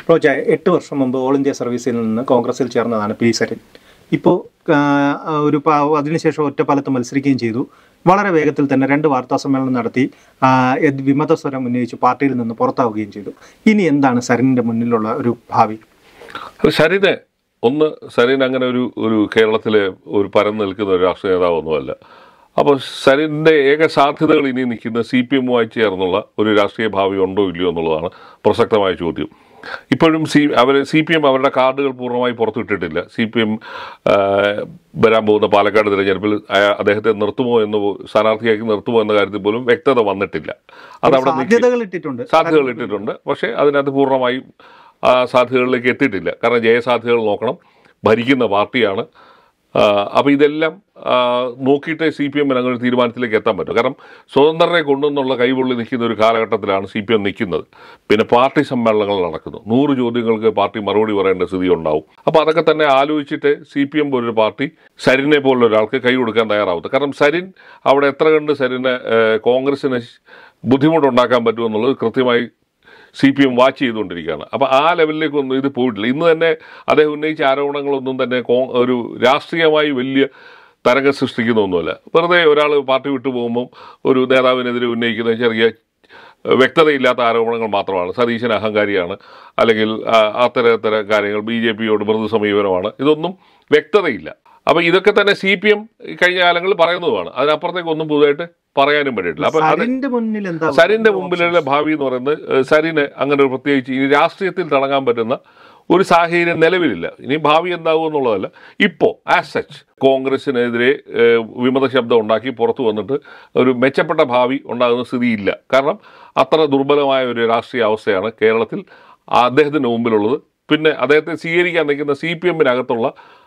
റോജ എട്ട് വർഷം മുമ്പ് ഓൾ ഇന്ത്യ സർവീസിൽ നിന്ന് കോൺഗ്രസിൽ ചേർന്നതാണ് പി സരിൻ ഇപ്പോൾ ഒരു പ- അതിനുശേഷം ഒറ്റപ്പാലത്ത് മത്സരിക്കുകയും ചെയ്തു വളരെ വേഗത്തിൽ തന്നെ രണ്ട് വാർത്താ സമ്മേളനം നടത്തി ആ, എത് വിമത സ്വരം ഉന്നയിച്ച് പാർട്ടിയിൽ നിന്ന് പുറത്താവുകയും ചെയ്തു ഇനി എന്താണ് സരിൻ്റെ മുന്നിലുള്ള ഒരു ഭാവി അത് സരിന് ഒന്ന് സരിൻ അങ്ങനെ ഒരു ഒരു കേരളത്തിലെ ഒരു പരന്നു നിൽക്കുന്ന ഒരു രാഷ്ട്രീയ നേതാവൊന്നുമല്ല അപ്പോൾ സരിൻ്റെ ഏക സാധ്യതകൾ ഇനി നിൽക്കുന്ന സി പി എമ്മുമായി ചേർന്നുള്ള ഒരു രാഷ്ട്രീയ ഭാവി ഉണ്ടോ ഇല്ലയോ എന്നുള്ളതാണ് പ്രസക്തമായ ചോദ്യം ഇപ്പോഴും സി അവർ സി പി എം അവരുടെ കാർഡുകൾ പൂർണ്ണമായി പുറത്തുവിട്ടിട്ടില്ല സി പി എം വരാൻ പോകുന്ന പാലക്കാട് തിരഞ്ഞെടുപ്പിൽ അയ- അദ്ദേഹത്തെ നിർത്തുമോ എന്ന് പോ- സ്ഥാനാർത്ഥിയാക്കി നിർത്തുമോ എന്ന കാര്യത്തിൽ പോലും വ്യക്തത വന്നിട്ടില്ല അതവിടെ നിൽക്കും സാധ്യതകൾ ഇട്ടിട്ടുണ്ട് സാധ്യതകൾ ഇട്ടിട്ടുണ്ട് പക്ഷേ അതിനകത്ത് പൂർണ്ണമായും ആ സാധ്യതകളിലേക്ക് എത്തിയിട്ടില്ല കാരണം ജയസാധ്യതകൾ നോക്കണം ഭരിക്കുന്ന പാർട്ടിയാണ് അപ്പോൾ ഇതെല്ലാം ആ, നോക്കിയിട്ടേ സി പി എമ്മിന് അങ്ങനെ ഒരു തീരുമാനത്തിലേക്ക് എത്താൻ പറ്റും കാരണം സ്വതന്ത്രരെ കൊണ്ടുവന്നുള്ള കൈപൊള്ളി നിൽക്കുന്ന ഒരു കാലഘട്ടത്തിലാണ് സി പി എം നിൽക്കുന്നത് പിന്നെ പാർട്ടി സമ്മേളനങ്ങൾ നടക്കുന്നു നൂറ് ചോദ്യങ്ങൾക്ക് പാർട്ടി മറുപടി പറയേണ്ട സ്ഥിതി ഉണ്ടാവും അപ്പോൾ അതൊക്കെ തന്നെ ആലോചിച്ചിട്ട് സി പി എം പോലൊരു പാർട്ടി സരിനെ പോലുള്ള ഒരാൾക്ക് കൈ കൊടുക്കാൻ തയ്യാറാവത്ത് കാരണം സരിൻ അവിടെ എത്ര കണ്ട് സരിന് ഏഹ്, കോൺഗ്രസിന് ബുദ്ധിമുട്ടുണ്ടാക്കാൻ പറ്റുമെന്നുള്ളത് കൃത്യമായി സി പി എം വാച്ച് ചെയ്തുകൊണ്ടിരിക്കുകയാണ് അപ്പോൾ ആ ലെവലിലേക്കൊന്നും ഇത് പോയിട്ടില്ല ഇന്ന് തന്നെ അദ്ദേഹം ഉന്നയിച്ച ആരോപണങ്ങളൊന്നും തന്നെ കോ- ഒരു രാഷ്ട്രീയമായി വലിയ തരംഗം സൃഷ്ടിക്കുന്നൊന്നുമല്ല വെറുതെ ഒരാൾ പാർട്ടി വിട്ടു പോകുമ്പം ഒരു നേതാവിനെതിരെ ഉന്നയിക്കുന്ന ചെറിയ വ്യക്തതയില്ലാത്ത ആരോപണങ്ങൾ മാത്രമാണ് സതീശൻ അഹങ്കാരിയാണ് അല്ലെങ്കിൽ ആ, അത്തരത്തരം കാര്യങ്ങൾ ബി ജെ പിയോട് മൃദു സമീപനമാണ് ഇതൊന്നും വ്യക്തതയില്ല അപ്പോൾ ഇതൊക്കെ തന്നെ സി പി എം കഴിഞ്ഞ കാലങ്ങളിൽ പറയുന്നതുമാണ് അതിനപ്പുറത്തേക്ക് ഒന്നും പുതുതായിട്ട് പറയാനും പറ്റിയിട്ടില്ല അപ്പോൾ അത് സരിന്റെ മുന്നിൽ എന്താ സരിന്റെ മുമ്പിലുള്ള ഭാവി എന്ന് പറയുന്നത് ഏഹ്, സരിന് അങ്ങനെ ഒരു പ്രത്യേകിച്ച് ഇനി രാഷ്ട്രീയത്തിൽ തിളങ്ങാൻ പറ്റുന്ന ഒരു സാഹചര്യം നിലവിലില്ല ഇനി ഭാവി എന്താകും എന്നുള്ളതല്ല ഇപ്പോൾ ആസ് സച്ച് കോൺഗ്രസിനെതിരെ ഏഹ്, വിമത ശബ്ദം ഉണ്ടാക്കി പുറത്തു വന്നിട്ട് ഒരു മെച്ചപ്പെട്ട ഭാവി ഉണ്ടാകുന്ന സ്ഥിതിയില്ല കാരണം അത്ര ദുർബലമായ ഒരു രാഷ്ട്രീയ അവസ്ഥയാണ് കേരളത്തിൽ അദ്ദേഹത്തിന് മുമ്പിലുള്ളത് പിന്നെ അദ്ദേഹത്തെ സ്വീകരിക്കാൻ നിൽക്കുന്ന സി പി എമ്മിനകത്തുള്ള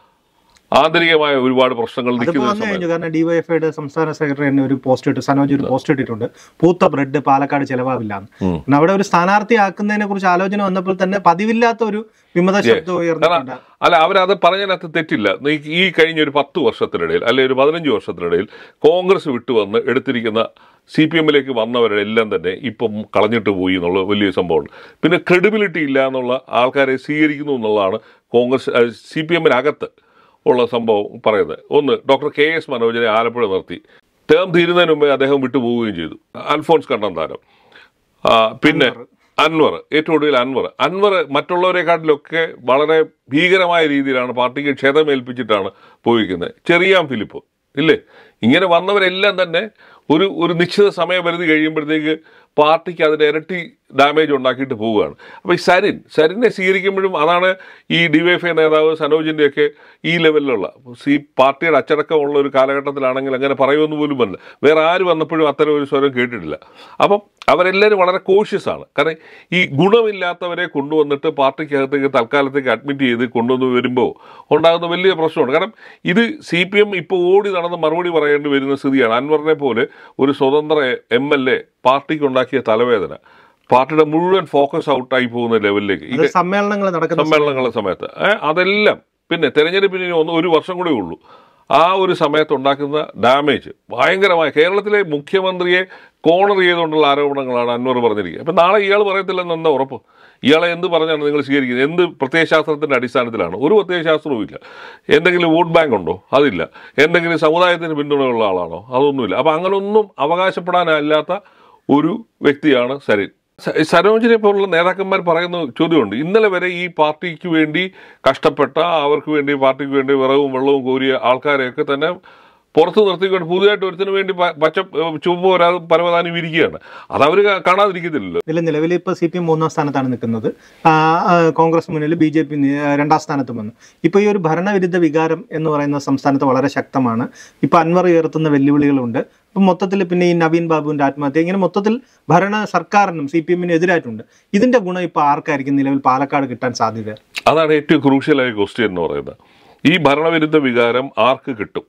ആന്തരികമായ ഒരുപാട് പ്രശ്നങ്ങൾ അതിപ്പോ നിൽക്കുന്ന വന്നു സമയത്ത് കഴിഞ്ഞു കാരണം ഡിവൈഎഫ്ഐയുടെ സംസ്ഥാന സെക്രട്ടറി തന്നെ ഒരു പോസ്റ്റ് ഇട്ട് സനോജ് ഒരു പോസ്റ്റ് ഇട്ടിട്ടുണ്ട് പൂത്ത ബ്രെഡ് പാലക്കാട് ചെലവാവില്ല ഉം. കാരണം അവിടെ ഒരു സ്ഥാനാർത്ഥിയാക്കുന്നതിനെ കുറിച്ച് ആലോചന വന്നപ്പോൾ തന്നെ പതിവില്ലാത്ത ഒരു വിമത ശബ്ദം ഉയർന്നിട്ടുണ്ട് അല്ല അവരത് പറഞ്ഞതിനകത്ത് തെറ്റില്ല നീ ഈ കഴിഞ്ഞ ഒരു പത്ത് വർഷത്തിനിടയിൽ അല്ലെ ഒരു പതിനഞ്ച് വർഷത്തിനിടയിൽ കോൺഗ്രസ് വിട്ടുവന്ന് എടുത്തിരിക്കുന്ന സി പി എമ്മിലേക്ക് വന്നവരുടെ എല്ലാം തന്നെ ഇപ്പം കളഞ്ഞിട്ട് പോയി എന്നുള്ള വലിയ സംഭവമാണ് പിന്നെ ക്രെഡിബിലിറ്റി ഇല്ല എന്നുള്ള ആൾക്കാരെ സ്വീകരിക്കുന്നു എന്നുള്ളതാണ് കോൺഗ്രസ് സി പി എമ്മിനകത്ത് ഉള്ള സംഭവം പറയുന്നത് ഒന്ന് ഡോക്ടർ കെ എസ് മനോജിനെ ആലപ്പുഴ നിർത്തി ടേം തീരുന്നതിന് മുമ്പേ അദ്ദേഹം വിട്ടുപോവുകയും ചെയ്തു അൽഫോൺസ് കണ്ണന്താനം ആ, പിന്നെ അൻവർ ഏറ്റവും ഒടുവിൽ അൻവർ അൻവർ മറ്റുള്ളവരെക്കാട്ടിലൊക്കെ വളരെ ഭീകരമായ രീതിയിലാണ് പാർട്ടിക്ക് ക്ഷതമേൽപ്പിച്ചിട്ടാണ് പോയിരിക്കുന്നത് ചെറിയാൻ ഫിലിപ്പ് ഇല്ലേ ഇങ്ങനെ വന്നവരെല്ലാം തന്നെ ഒരു ഒരു നിശ്ചിത സമയപരിധി കഴിയുമ്പോഴത്തേക്ക് പാർട്ടിക്ക് അതിൻ്റെ ഇരട്ടി ഡാമേജ് ഉണ്ടാക്കിയിട്ട് പോവുകയാണ് അപ്പോൾ ഈ സരിൻ സരിനെ സ്വീകരിക്കുമ്പോഴും അതാണ് ഈ ഡിവൈഎഫ്ഐ നേതാവ് സനോജിൻ്റെയൊക്കെ ഈ ലെവലിലുള്ള സി പാർട്ടിയുടെ അച്ചടക്കമുള്ള ഒരു കാലഘട്ടത്തിലാണെങ്കിൽ അങ്ങനെ പറയുമെന്ന് പോലും വന്നില്ല വേറെ ആര് വന്നപ്പോഴും അത്തരം ഒരു സ്വരം കേട്ടിട്ടില്ല അപ്പം അവരെല്ലാവരും വളരെ കോഷ്യസ് ആണ് കാരണം ഈ ഗുണമില്ലാത്തവരെ കൊണ്ടുവന്നിട്ട് പാർട്ടിക്കകത്തേക്ക് തൽക്കാലത്തേക്ക് അഡ്മിറ്റ് ചെയ്ത് കൊണ്ടുവന്ന് വരുമ്പോൾ ഉണ്ടാകുന്ന വലിയ പ്രശ്നമാണ് കാരണം ഇത് സി പി എം ഇപ്പോൾ ഓടി നടന്ന് മറുപടി പറയേണ്ടി വരുന്ന സ്ഥിതിയാണ് അൻവറിനെ പോലെ ഒരു സ്വതന്ത്ര എം എൽ എ പാർട്ടിക്ക് ഉണ്ടാക്കിയ തലവേദന പാർട്ടിയുടെ മുഴുവൻ ഫോക്കസ് ഔട്ടായി പോകുന്ന ലെവലിലേക്ക് അത് സമ്മേളനങ്ങൾ നടക്കുന്ന സമ്മേളനങ്ങളുടെ സമയത്ത് ഏ, അതെല്ലാം പിന്നെ തെരഞ്ഞെടുപ്പിന് ഇനി ഒന്ന് ഒരു വർഷം കൂടെ ഉള്ളൂ ആ ഒരു സമയത്ത് ഉണ്ടാക്കുന്ന ഡാമേജ് ഭയങ്കരമായ കേരളത്തിലെ മുഖ്യമന്ത്രിയെ കോണർ ചെയ്തുകൊണ്ടുള്ള ആരോപണങ്ങളാണ് അൻവർ പറഞ്ഞിരിക്കുന്നത് അപ്പം നാളെ ഇയാൾ പറയത്തില്ലെന്ന് എന്താ ഉറപ്പ് ഇയാളെ എന്ത് പറഞ്ഞാണ് നിങ്ങൾ സ്വീകരിക്കുന്നത് എന്ത് പ്രത്യയശാസ്ത്രത്തിൻ്റെ അടിസ്ഥാനത്തിലാണ് ഒരു പ്രത്യയശാസ്ത്രവും ഇല്ല എന്തെങ്കിലും വോട്ട് ബാങ്ക് ഉണ്ടോ അതില്ല എന്തെങ്കിലും സമുദായത്തിന് പിന്തുണയുള്ള ആളാണോ അതൊന്നുമില്ല അപ്പം അങ്ങനൊന്നും അവകാശപ്പെടാനല്ലാത്ത ഒരു വ്യക്തിയാണ് സരിൻ സ- സരോജിനെ പോലുള്ള നേതാക്കന്മാർ പറയുന്ന ചോദ്യമുണ്ട് ഇന്നലെ വരെ ഈ പാർട്ടിക്ക് വേണ്ടി കഷ്ടപ്പെട്ട അവർക്ക് വേണ്ടി പാർട്ടിക്ക് വേണ്ടി വിറവും വെള്ളവും കോരിയ ആൾക്കാരെയൊക്കെ തന്നെ പുറത്ത് നിർത്തിക്കൊണ്ട് പുതിയതായിട്ട് ഒരുത്തിന് വേണ്ടി പ- പച്ച ചുവപ്പ് വരാതെ പരവതാനി വിരിക്കുകയാണ് അതവർ കാണാതിരിക്കത്തില്ലല്ലോ ഇതിൽ നിലവിൽ ഇപ്പോൾ സി പി എം മൂന്നാം സ്ഥാനത്താണ് നിൽക്കുന്നത് ആ, ആ, കോൺഗ്രസ് മുന്നിൽ ബി ജെ പി രണ്ടാം സ്ഥാനത്തും വന്നു ഇപ്പോൾ ഈ ഒരു ഭരണവിരുദ്ധ വികാരം എന്ന് പറയുന്ന സംസ്ഥാനത്ത് വളരെ ശക്തമാണ് ഇപ്പോൾ അൻവർ ഉയർത്തുന്ന വെല്ലുവിളികളുണ്ട് ഇപ്പം മൊത്തത്തിൽ പിന്നെ ഈ നവീൻ ബാബുവിന്റെ ആത്മഹത്യ ഇങ്ങനെ മൊത്തത്തിൽ ഭരണ സർക്കാരിനും സി പി എമ്മിനും എതിരായിട്ടുണ്ട് ഇതിന്റെ ഗുണം ഇപ്പോൾ ആർക്കായിരിക്കും നിലവിൽ പാലക്കാട് കിട്ടാൻ സാധ്യത അതാണ് ഏറ്റവും ക്രൂഷ്യലായ ക്വസ്റ്റ്യൻ എന്ന് പറയുന്നത് ഈ ഭരണവിരുദ്ധ വികാരം ആർക്ക് കിട്ടും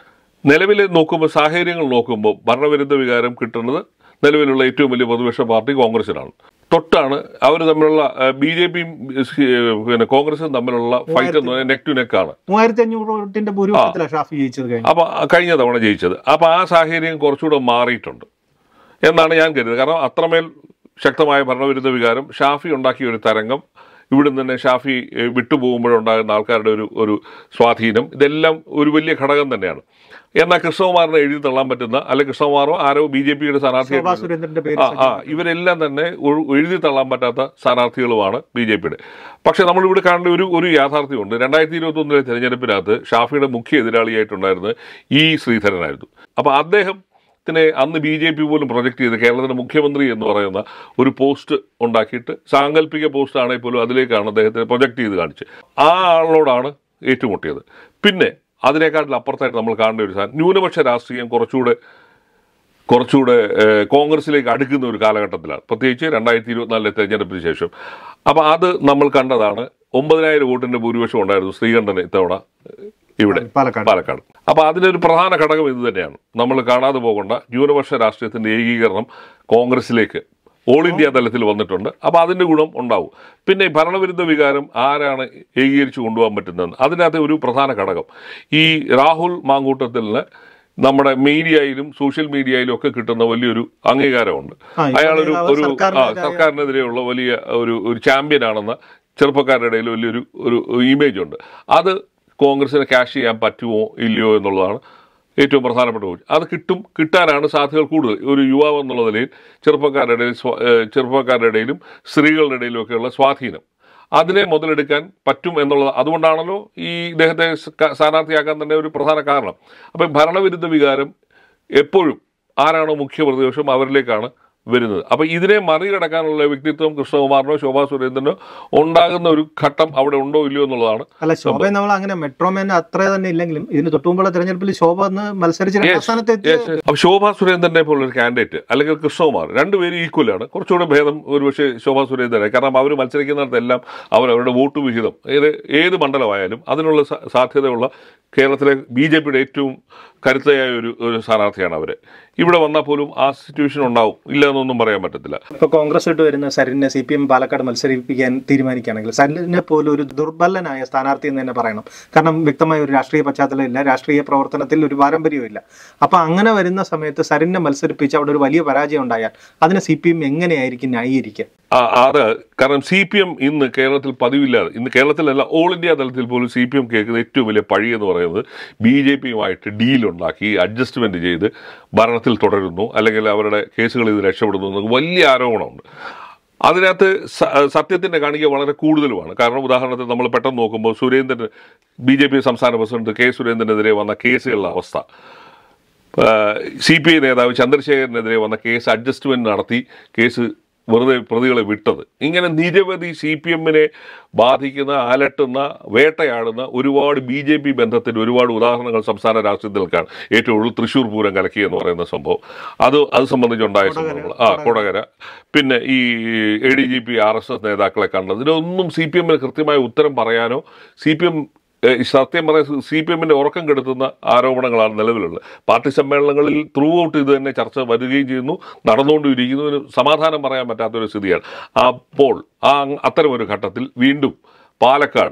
നിലവിൽ നോക്കുമ്പോൾ സാഹചര്യങ്ങൾ നോക്കുമ്പോൾ ഭരണവിരുദ്ധ വികാരം കിട്ടുന്നത് നിലവിലുള്ള ഏറ്റവും വലിയ പ്രതിപക്ഷ പാർട്ടി കോൺഗ്രസിനാണ് തൊട്ടാണ് അവർ തമ്മിലുള്ള ബി ജെ പിയും പിന്നെ കോൺഗ്രസും തമ്മിലുള്ള ഫൈറ്റ് എന്ന് പറയുന്നത് നെക്ക് ടു നെക്കാണ് മൂവായിരത്തി അഞ്ഞൂറ് വോട്ടിന്റെ ഭൂരിപക്ഷത്തിലാണ് ഷാഫി ജയിച്ചത് കഴിഞ്ഞു അപ്പോൾ കഴിഞ്ഞ തവണ ജയിച്ചത് അപ്പോൾ ആ സാഹചര്യം കുറച്ചുകൂടെ മാറിയിട്ടുണ്ട് എന്നാണ് ഞാൻ കരുതുന്നത് കാരണം അത്രമേൽ ശക്തമായ ഭരണവിരുദ്ധ വികാരം ഷാഫി ഉണ്ടാക്കിയ ഒരു തരംഗം ഇവിടെ തന്നെ ഷാഫി ഏഹ്, വിട്ടുപോകുമ്പോഴുണ്ടാകുന്ന ആൾക്കാരുടെ ഒരു ഒരു സ്വാധീനം ഇതെല്ലാം ഒരു വലിയ ഘടകം തന്നെയാണ് എന്നാൽ കൃഷ്ണകുമാറിനെ എഴുതി തള്ളാൻ പറ്റുന്ന അല്ലെങ്കിൽ കൃഷ്ണകുമാറോ ആരോ ബി ജെ പിയുടെ ശോഭാ സ്ഥാനാർത്ഥി സുരേന്ദ്രന്റെ പേര് ആ ആ ഇവരെല്ലാം തന്നെ ഒ- എഴുതി തള്ളാൻ പറ്റാത്ത സ്ഥാനാർത്ഥികളുമാണ് ബി ജെ പിയുടെ പക്ഷെ നമ്മളിവിടെ കാണേണ്ട ഒരു ഒരു യാഥാർത്ഥ്യമുണ്ട് രണ്ടായിരത്തി ഇരുപത്തി ഒന്നിലെ തെരഞ്ഞെടുപ്പിനകത്ത് ഷാഫിയുടെ മുഖ്യ എതിരാളിയായിട്ടുണ്ടായിരുന്നത് ഇ ശ്രീധരനായിരുന്നു അപ്പോൾ അദ്ദേഹത്തിനെ അന്ന് ബി ജെ പി പോലും പ്രൊജക്ട് ചെയ്ത് കേരളത്തിന്റെ മുഖ്യമന്ത്രി എന്ന് പറയുന്ന ഒരു പോസ്റ്റ് ഉണ്ടാക്കിയിട്ട് സാങ്കല്പിക പോസ്റ്റ് ആണെങ്കിൽ പോലും അതിലേക്കാണ് അദ്ദേഹത്തെ പ്രൊജക്ട് ചെയ്ത് കാണിച്ചത് ആ ആളിനോടാണ് ഏറ്റുമുട്ടിയത് പിന്നെ അതിനേക്കാട്ടിൽ അപ്പുറത്തായിട്ട് നമ്മൾ കാണേണ്ട ഒരു സാധനം ന്യൂനപക്ഷ രാഷ്ട്രീയം കുറച്ചുകൂടെ കുറച്ചുകൂടെ ഏഹ്, കോൺഗ്രസിലേക്ക് അടുക്കുന്ന ഒരു കാലഘട്ടത്തിലാണ് പ്രത്യേകിച്ച് രണ്ടായിരത്തി ഇരുപത്തിനാലിലെ തെരഞ്ഞെടുപ്പിന് ശേഷം അപ്പോൾ അത് നമ്മൾ കണ്ടതാണ് ഒമ്പതിനായിരം വോട്ടിന്റെ ഭൂരിപക്ഷം ഉണ്ടായിരുന്നു ശ്രീകണ്ഠന് ഇത്തവണ ഏഹ്, ഇവിടെ പാലക്കാട് പാലക്കാട് അപ്പോൾ അതിനൊരു പ്രധാന ഘടകം ഇത് തന്നെയാണ് നമ്മൾ കാണാതെ പോകേണ്ട ന്യൂനപക്ഷ രാഷ്ട്രീയത്തിന്റെ ഏകീകരണം കോൺഗ്രസിലേക്ക് ഓൾ ഇന്ത്യ തലത്തിൽ വന്നിട്ടുണ്ട് അപ്പോൾ അതിന്റെ ഗുണം ഉണ്ടാവും പിന്നെ ഈ ഭരണവിരുദ്ധ വികാരം ആരാണ് ഏകീകരിച്ചു കൊണ്ടുപോകാൻ പറ്റുന്നത് അതിനകത്ത് ഒരു പ്രധാന ഘടകം ഈ രാഹുൽ മാങ്കൂട്ടത്തിന് നമ്മുടെ മീഡിയയിലും സോഷ്യൽ മീഡിയയിലും ഒക്കെ കിട്ടുന്ന വലിയൊരു അംഗീകാരമുണ്ട് ആ, ഈ അയാളൊരു പറഞ്ഞ ഒരു ആ സർക്കാരിനെതിരായ- സർക്കാരിനെതിരെയുള്ള വലിയ ഒരു ഒരു ചാമ്പ്യൻ ആണെന്ന ചെറുപ്പക്കാരുടെ ഇടയിൽ വലിയൊരു ഒരു ഇമേജ് ഉണ്ട് അത് കോൺഗ്രസിന് ക്യാഷ് ചെയ്യാൻ പറ്റുമോ ഇല്ലയോ എന്നുള്ളതാണ് ഏറ്റവും പ്രധാനപ്പെട്ട ചോദ്യം അത് കിട്ടും കിട്ടാനാണ് സാധ്യതകൾ കൂടുതൽ ഒരു യുവാവ് എന്നുള്ള നിലയിൽ ചെറുപ്പക്കാരുടെ ഇടയിൽ സ്വാ- ഏഹ് ചെറുപ്പക്കാരുടെ ഇടയിലും സ്ത്രീകളുടെ ഇടയിലും ഒക്കെയുള്ള സ്വാധീനം അതിനെ മുതലെടുക്കാൻ പറ്റും എന്നുള്ളത് അതുകൊണ്ടാണല്ലോ ഈ ഇദ്ദേഹത്തെ സ് സ്ഥാനാർത്ഥിയാക്കാൻ തന്നെ ഒരു പ്രധാന കാരണം അപ്പം ഭരണവിരുദ്ധ വികാരം എപ്പോഴും ആരാണോ മുഖ്യ പ്രതിപക്ഷം അവരിലേക്കാണ് വരുന്നത് അപ്പൊ ഇതിനെ മറികടക്കാനുള്ള വ്യക്തിത്വം കൃഷ്ണകുമാറിനോ ശോഭാ സുരേന്ദ്രനോ ഉണ്ടാകുന്ന ഒരു ഘട്ടം അവിടെ ഉണ്ടോ ഇല്ലയോ എന്നുള്ളതാണ് അല്ല ശോഭ നമ്മൾ അങ്ങനെ മെട്രോമാൻ അത്ര തന്നെ ഇല്ലെങ്കിലും ഇതിന് തൊട്ടുമുമ്പുള്ള തെരഞ്ഞെടുപ്പിൽ ശോഭ ഒന്ന് മത്സരിച്ച് രണ്ടാം Yes, സ്ഥാനത്ത് എത്തി yes, yes. അപ്പൊ ശോഭാ സുരേന്ദ്രനെ പോലൊരു കാൻഡിഡേറ്റ് അല്ലെങ്കിൽ കൃഷ്ണകുമാർ രണ്ടുപേരും ഈക്വലാണ് കുറച്ചുകൂടെ ഭേദം ഒരുപക്ഷെ ശോഭാ സുരേന്ദ്രനെ കാരണം അവർ മത്സരിക്കുന്നിടത്തെല്ലാം അവർ അവരുടെ വോട്ട് വിഹിതം ഏത് ഏത് മണ്ഡലമായാലും അതിനുള്ള സാ- സാധ്യതയുള്ള കേരളത്തിലെ ബി ജെ പിയുടെ ഏറ്റവും കരുത്തയായ ഒരു ഒരു സ്ഥാനാർത്ഥിയാണ് അവർ ഇവിടെ വന്നാൽ പോലും ആ സിറ്റുവേഷൻ ഉണ്ടാവും ഇല്ല എന്നൊന്നും പറയാൻ പറ്റത്തില്ല ഇപ്പൊ കോൺഗ്രസ് ഇട്ട് വരുന്ന സരിനെ സി പി എം പാലക്കാട് മത്സരിപ്പിക്കാൻ തീരുമാനിക്കുകയാണെങ്കിൽ സരിനെ പോലും ഒരു ദുർബലനായ സ്ഥാനാർത്ഥി എന്ന് തന്നെ പറയണം കാരണം വ്യക്തമായ ഒരു രാഷ്ട്രീയ പശ്ചാത്തലമില്ല രാഷ്ട്രീയ പ്രവർത്തനത്തിൽ ഒരു പാരമ്പര്യമില്ല അപ്പൊ അങ്ങനെ വരുന്ന സമയത്ത് സരിനെ മത്സരിപ്പിച്ച് അവിടെ ഒരു വലിയ പരാജയം ഉണ്ടായാൽ അതിനെ സി പി എം എങ്ങനെയായിരിക്കും ന്യായീകരിക്കുക ആ, അത് കാരണം സി പി എം ഇന്ന് കേരളത്തിൽ പതിവില്ലാതെ ഇന്ന് കേരളത്തിലല്ല ഓൾ ഇന്ത്യ തലത്തിൽ പോലും സി പി എം കേൾക്കുന്ന ഏറ്റവും വലിയ പഴി എന്ന് പറയുന്നത് ബി ജെ പിയുമായിട്ട് ഡീലുണ്ടാക്കി അഡ്ജസ്റ്റ്മെന്റ് ചെയ്ത് ഭരണത്തിൽ തുടരുന്നു അല്ലെങ്കിൽ അവരുടെ കേസുകളിൽ ഇത് രക്ഷപ്പെടുന്നു എന്നൊക്കെ വലിയ ആരോപണമുണ്ട് അതിനകത്ത് സ- സത്യത്തിന്റെ കാണിക വളരെ കൂടുതലുമാണ് കാരണം ഉദാഹരണത്തിന് നമ്മൾ പെട്ടെന്ന് നോക്കുമ്പോൾ സുരേന്ദ്രൻ ബി ജെ പി സംസ്ഥാന പ്രസിഡന്റ് കെ സുരേന്ദ്രനെതിരെ വന്ന കേസുകളുടെ അവസ്ഥ സി പി ഐ നേതാവ് ചന്ദ്രശേഖരനെതിരെ വന്ന കേസ് അഡ്ജസ്റ്റ്മെന്റ് നടത്തി കേസ് വെറുതെ പ്രതികളെ വിട്ടത് ഇങ്ങനെ നിരവധി സി പി എമ്മിനെ ബാധിക്കുന്ന അലട്ടുന്ന വേട്ടയാടുന്ന ഒരുപാട് ബി ജെ പി ബന്ധത്തിന്റെ ഒരുപാട് ഉദാഹരണങ്ങൾ സംസ്ഥാന രാഷ്ട്രീയത്തിൽ കാണാം ഏറ്റവും കൂടുതൽ തൃശ്ശൂർ പൂരം കലക്കി എന്ന് പറയുന്ന സംഭവം അത് അത് സംബന്ധിച്ചുണ്ടായ സംഭവങ്ങൾ ആ കൊടകര പിന്നെ ഈ A D G P R S S നേതാക്കളെ കണ്ടത് ഇതിനൊന്നും സി പി എമ്മിന് കൃത്യമായ ഉത്തരം പറയാനോ സി പി എം ഏഹ് സത്യം പറയാൻ സി പി എമ്മിന്റെ ഉറക്കം കെടുത്തുന്ന ആരോപണങ്ങളാണ് നിലവിലുള്ളത് പാർട്ടി സമ്മേളനങ്ങളിൽ ത്രൂ ഔട്ട് ഇത് തന്നെ ചർച്ച വരികയും ചെയ്യുന്നു നടന്നുകൊണ്ടിരിക്കുന്നു ഇതിന് സമാധാനം പറയാൻ പറ്റാത്തൊരു സ്ഥിതിയാണ് അപ്പോൾ ആ അത്തരം ഒരു ഘട്ടത്തിൽ വീണ്ടും പാലക്കാട്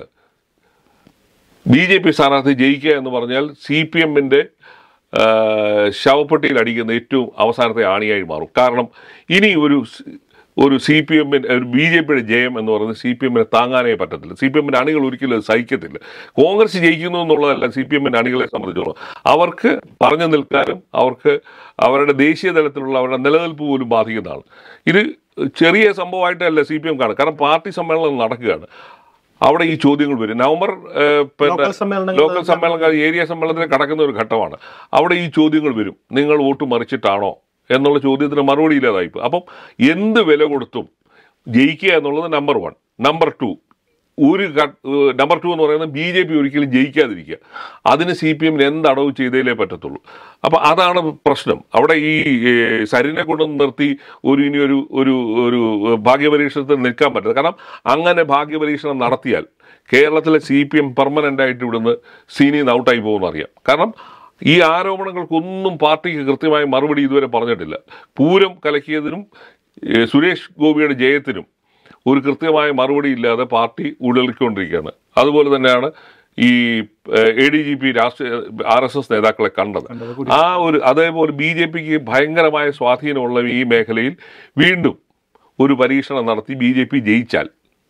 ബി ജെ പി സ്ഥാനാർത്ഥി ജയിക്കുക എന്ന് പറഞ്ഞാൽ സി പി എമ്മിൻ്റെ ശവപ്പെട്ടിയിൽ അടിക്കുന്ന ഏറ്റവും അവസാനത്തെ ആണിയായി മാറും കാരണം ഇനി ഒരു സ്- ഒരു സി പി എമ്മിന് ഒരു ബി ജെ പിയുടെ ജയം എന്ന് പറയുന്നത് സി പി എമ്മിനെ താങ്ങാനേ പറ്റത്തില്ല സി പി എമ്മിൻ്റെ അണികൾ ഒരിക്കലും അത് സഹിക്കത്തില്ല കോൺഗ്രസ് ജയിക്കുന്നു എന്നുള്ളതല്ല സി പി എമ്മിൻ്റെ അണികളെ സംബന്ധിച്ചിടത്തോളം അവർക്ക് പറഞ്ഞു നിൽക്കാനും അവർക്ക് അവരുടെ ദേശീയ തലത്തിലുള്ള അവരുടെ നിലനിൽപ്പ് പോലും ബാധിക്കുന്നതാണ് ഇത് ചെറിയ സംഭവമായിട്ടല്ല സി പി എം കാണും കാരണം പാർട്ടി സമ്മേളനം നടക്കുകയാണ് അവിടെ ഈ ചോദ്യങ്ങൾ വരും നവംബർ ഏഹ്, പിന്നെ ലോക്കൽ സമ്മേളനങ്ങൾ ലോക്കൽ സമ്മേളനം ഏരിയ സമ്മേളനത്തിൽ കടക്കുന്ന ഒരു ഘട്ടമാണ് അവിടെ ഈ ചോദ്യങ്ങൾ വരും നിങ്ങൾ വോട്ട് മറിച്ചിട്ടാണോ എന്നുള്ള ചോദ്യത്തിന് മറുപടി ഇല്ലാതായിപ്പോൾ അപ്പം എന്ത് വില കൊടുത്തും ജയിക്കുക എന്നുള്ളത് നമ്പർ വൺ നമ്പർ ടു ഒരു നമ്പർ ടു എന്ന് പറയുന്നത് ബി ജെ പി ഒരിക്കലും ജയിക്കാതിരിക്കുക അതിന് സി പി എമ്മിന് എന്ത് അടവ് ചെയ്തേലേ പറ്റത്തുള്ളൂ അപ്പം അതാണ് പ്രശ്നം അവിടെ ഈ ഏഹ്, സരിനെ കൊണ്ടൊന്ന് നിർത്തി ഒരു ഇനി ഒരു ഒരു ഒരു ഭാഗ്യപരീക്ഷണത്തിൽ നിൽക്കാൻ പറ്റില്ല കാരണം അങ്ങനെ ഭാഗ്യപരീക്ഷണം നടത്തിയാൽ കേരളത്തിലെ സി പി എം പെർമനൻ്റ് ആയിട്ട് ഇവിടുന്ന് സീനിൽ നിന്ന് ഔട്ടായി പോകുമെന്ന് അറിയാം കാരണം ഈ ആരോപണങ്ങൾക്കൊന്നും പാർട്ടിക്ക് കൃത്യമായ മറുപടി ഇതുവരെ പറഞ്ഞിട്ടില്ല പൂരം കലക്കിയതിനും ഏഹ്, സുരേഷ് ഗോപിയുടെ ജയത്തിനും ഒരു കൃത്യമായ മറുപടി ഇല്ലാതെ പാർട്ടി ഉഴലിക്കൊണ്ടിരിക്കുകയാണ് അതുപോലെ തന്നെയാണ് ഈ എ ഡി ജി പി രാഷ്ട്രീയ ആർ എസ് എസ് നേതാക്കളെ കണ്ടത് ആ ഒരു അതേപോലെ ബി ജെ പിക്ക് ഭയങ്കരമായ സ്വാധീനമുള്ള ഈ മേഖലയിൽ വീണ്ടും ഒരു പരീക്ഷണം നടത്തി ബി ജെ പി ജയിച്ചാൽ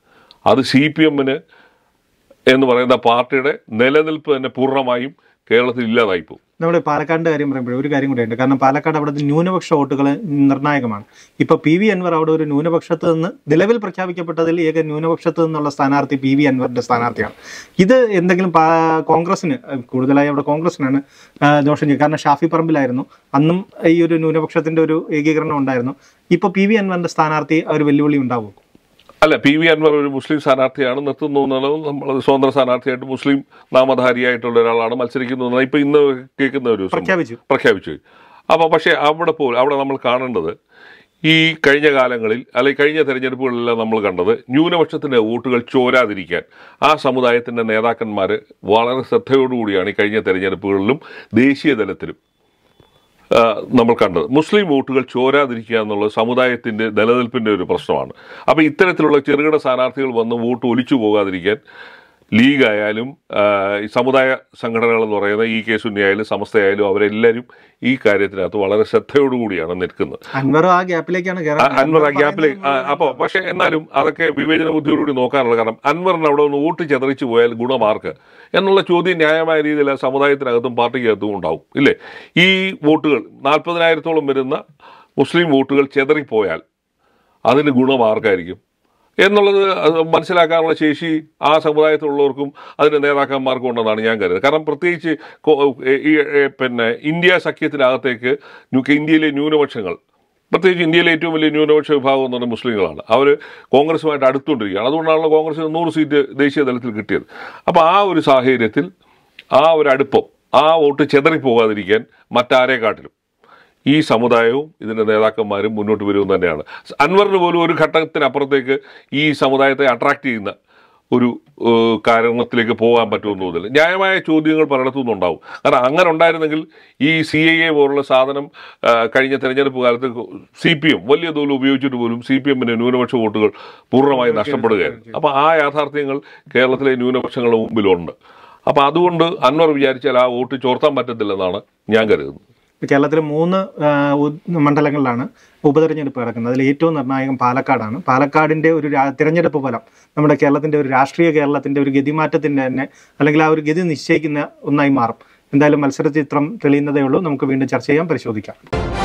അത് സി പി എമ്മിന് എന്ന് പറയുന്ന പാർട്ടിയുടെ നിലനിൽപ്പ് തന്നെ പൂർണ്ണമായും കേരളത്തിൽ ഇല്ലാതായിപ്പോകും നമ്മുടെ പാലക്കാടിന്റെ കാര്യം പറയുമ്പോൾ ഒരു കാര്യം കൂടെയുണ്ട് കാരണം പാലക്കാട് അവിടുത്തെ ന്യൂനപക്ഷ വോട്ടുകൾ നിർണായകമാണ് ഇപ്പൊ പി വി അൻവർ അവിടെ ഒരു ന്യൂനപക്ഷത്ത് നിന്ന് നിലവിൽ പ്രഖ്യാപിക്കപ്പെട്ടതിൽ ഏക ന്യൂനപക്ഷത്ത് നിന്നുള്ള സ്ഥാനാർത്ഥി പി വി അൻവറിന്റെ സ്ഥാനാർത്ഥിയാണ് ഇത് എന്തെങ്കിലും പാ- കോൺഗ്രസിന് അഹ് കൂടുതലായി അവിടെ കോൺഗ്രസിനാണ് ആ, ദോഷം ചെയ്യും കാരണം ഷാഫി പറമ്പിലായിരുന്നു അന്നും ഈ ഒരു ന്യൂനപക്ഷത്തിന്റെ ഒരു ഏകീകരണം ഉണ്ടായിരുന്നു ഇപ്പൊ പി വി അൻവറിന്റെ സ്ഥാനാർത്ഥി ആ ഒരു വെല്ലുവിളി ഉണ്ടാവും അല്ല പി വി അൻവർ ഒരു മുസ്ലിം സ്ഥാനാർത്ഥിയാണ് നിർത്തുന്നു എന്നുള്ളത് നമ്മൾ സ്വതന്ത്ര സ്ഥാനാർത്ഥിയായിട്ട് മുസ്ലിം നാമധാരിയായിട്ടുള്ള ഒരാളാണ് മത്സരിക്കുന്നു എന്നാണ് ഇപ്പൊ ഇന്ന് കേൾക്കുന്ന ഒരു സംഭവം. പ്രഖ്യാപിച്ചു പ്രഖ്യാപിച്ചു അപ്പോൾ പക്ഷേ അവിടെ പോലും അവിടെ നമ്മൾ കാണേണ്ടത് ഈ കഴിഞ്ഞ കാലങ്ങളിൽ അല്ലെങ്കിൽ കഴിഞ്ഞ തെരഞ്ഞെടുപ്പുകളിലെല്ലാം നമ്മൾ കണ്ടത് ന്യൂനപക്ഷത്തിൻ്റെ വോട്ടുകൾ ചോരാതിരിക്കാൻ ആ സമുദായത്തിൻ്റെ നേതാക്കന്മാർ വളരെ ശ്രദ്ധയോടുകൂടിയാണ് ഈ കഴിഞ്ഞ തെരഞ്ഞെടുപ്പുകളിലും ദേശീയ തലത്തിലും ആ, നമ്മൾ കണ്ടത് മുസ്ലിം വോട്ടുകൾ ചോരാതിരിക്കുക എന്നുള്ളത് സമുദായത്തിൻ്റെ നിലനിൽപ്പിൻ്റെ ഒരു പ്രശ്നമാണ് അപ്പോൾ ഇത്തരത്തിലുള്ള ചെറുകിട സ്ഥാനാർത്ഥികൾ വന്ന് വോട്ട് ഒലിച്ചു പോകാതിരിക്കാൻ ലീഗായാലും ആ, ഈ സമുദായ സംഘടനകൾ എന്ന് പറയുന്ന ഈ കെ സുന്നിയായാലും സമസ്തയായാലും അവരെല്ലാവരും ഈ കാര്യത്തിനകത്ത് വളരെ ശ്രദ്ധയോടുകൂടിയാണ് നിൽക്കുന്നത് അൻവർ ആ ഗ്യാപ്പിലേക്കാണ് ആ, കയറാൻ അൻവർ ആ ഗ്യാപ്പിൽ അപ്പോൾ പക്ഷേ എന്നാലും അതൊക്കെ വിവേചന ബുദ്ധിയോടുകൂടി നോക്കാനുള്ള കാരണം അൻവറിന് അവിടെ ഒന്ന് വോട്ട് ചെതറിച്ചു പോയാൽ ഗുണമാർക്ക് എന്നുള്ള ചോദ്യം ന്യായമായ രീതിയിൽ ആ സമുദായത്തിനകത്തും പാർട്ടിക്കകത്തും ഉണ്ടാവും ഇല്ലേ ഈ വോട്ടുകൾ നാൽപ്പതിനായിരത്തോളം വരുന്ന മുസ്ലിം വോട്ടുകൾ ചെതറിപ്പോയാൽ അതിന് ഗുണമാർക്കായിരിക്കും എന്നുള്ളത് അത് മനസ്സിലാക്കാനുള്ള ശേഷി ആ സമുദായത്തിലുള്ളവർക്കും അതിൻ്റെ നേതാക്കന്മാർക്കും ഉണ്ടെന്നാണ് ഞാൻ കരുതുന്നത് കാരണം പ്രത്യേകിച്ച് കോ- ഈ ഈ, പിന്നെ ഇന്ത്യ സഖ്യത്തിനകത്തേക്ക് ന്യൂ- ഇന്ത്യയിലെ ന്യൂനപക്ഷങ്ങൾ പ്രത്യേകിച്ച് ഇന്ത്യയിലെ ഏറ്റവും വലിയ ന്യൂനപക്ഷ വിഭാഗം എന്ന് പറയുന്നത് മുസ്ലിങ്ങളാണ് അവർ കോൺഗ്രസുമായിട്ട് അടുത്തുകൊണ്ടിരിക്കുകയാണ് അതുകൊണ്ടാണല്ലോ കോൺഗ്രസിന് നൂറ് സീറ്റ് ദേശീയ തലത്തിൽ കിട്ടിയത് അപ്പോൾ ആ ഒരു സാഹചര്യത്തിൽ ആ ഒരു അടുപ്പം ആ വോട്ട് ചെതറിപ്പോകാതിരിക്കാൻ മറ്റാരെക്കാട്ടിലും ഈ സമുദായവും ഇതിൻ്റെ നേതാക്കന്മാരും മുന്നോട്ട് വരുമെന്ന് തന്നെയാണ് അൻവറിന് പോലും ഒരു ഘട്ടത്തിനപ്പുറത്തേക്ക് ഈ സമുദായത്തെ അട്രാക്ട് ചെയ്യുന്ന ഒരു ഏഹ്, കാരണത്തിലേക്ക് പോകാൻ പറ്റുമെന്ന് തോന്നുന്നില്ല ന്യായമായ ചോദ്യങ്ങൾ പലയിടത്തുനിന്നുണ്ടാവും കാരണം അങ്ങനെ ഉണ്ടായിരുന്നെങ്കിൽ ഈ സി ഐ എ പോലുള്ള സാധനം ആ, കഴിഞ്ഞ തെരഞ്ഞെടുപ്പ് കാലത്ത് സി പി എം വലിയ തോതിൽ ഉപയോഗിച്ചിട്ട് പോലും സി പി എമ്മിന് ന്യൂനപക്ഷ വോട്ടുകൾ പൂർണ്ണമായി നഷ്ടപ്പെടുകയായിരുന്നു അപ്പോൾ ആ യാഥാർത്ഥ്യങ്ങൾ കേരളത്തിലെ ന്യൂനപക്ഷങ്ങളുടെ മുമ്പിലുണ്ട് അപ്പോൾ അതുകൊണ്ട് അൻവർ വിചാരിച്ചാൽ ആ വോട്ട് ചോർത്താൻ പറ്റത്തില്ലെന്നാണ് ഞാൻ കരുതുന്നത് കേരളത്തിലെ മൂന്ന് ആ, ഉ- മണ്ഡലങ്ങളിലാണ് ഉപതെരഞ്ഞെടുപ്പ് നടക്കുന്നത് അതിൽ ഏറ്റവും നിർണായകം പാലക്കാടാണ് പാലക്കാടിന്റെ ഒരു രാ- തിരഞ്ഞെടുപ്പ് ഫലം നമ്മുടെ കേരളത്തിന്റെ ഒരു രാഷ്ട്രീയ കേരളത്തിന്റെ ഒരു ഗതിമാറ്റത്തിന്റെ തന്നെ അല്ലെങ്കിൽ ആ ഒരു ഗതി നിശ്ചയിക്കുന്ന ഒന്നായി മാറും എന്തായാലും മത്സര ചിത്രം തെളിയുന്നതേ ഉള്ളൂ നമുക്ക് വീണ്ടും ചർച്ച ചെയ്യാം പരിശോധിക്കാം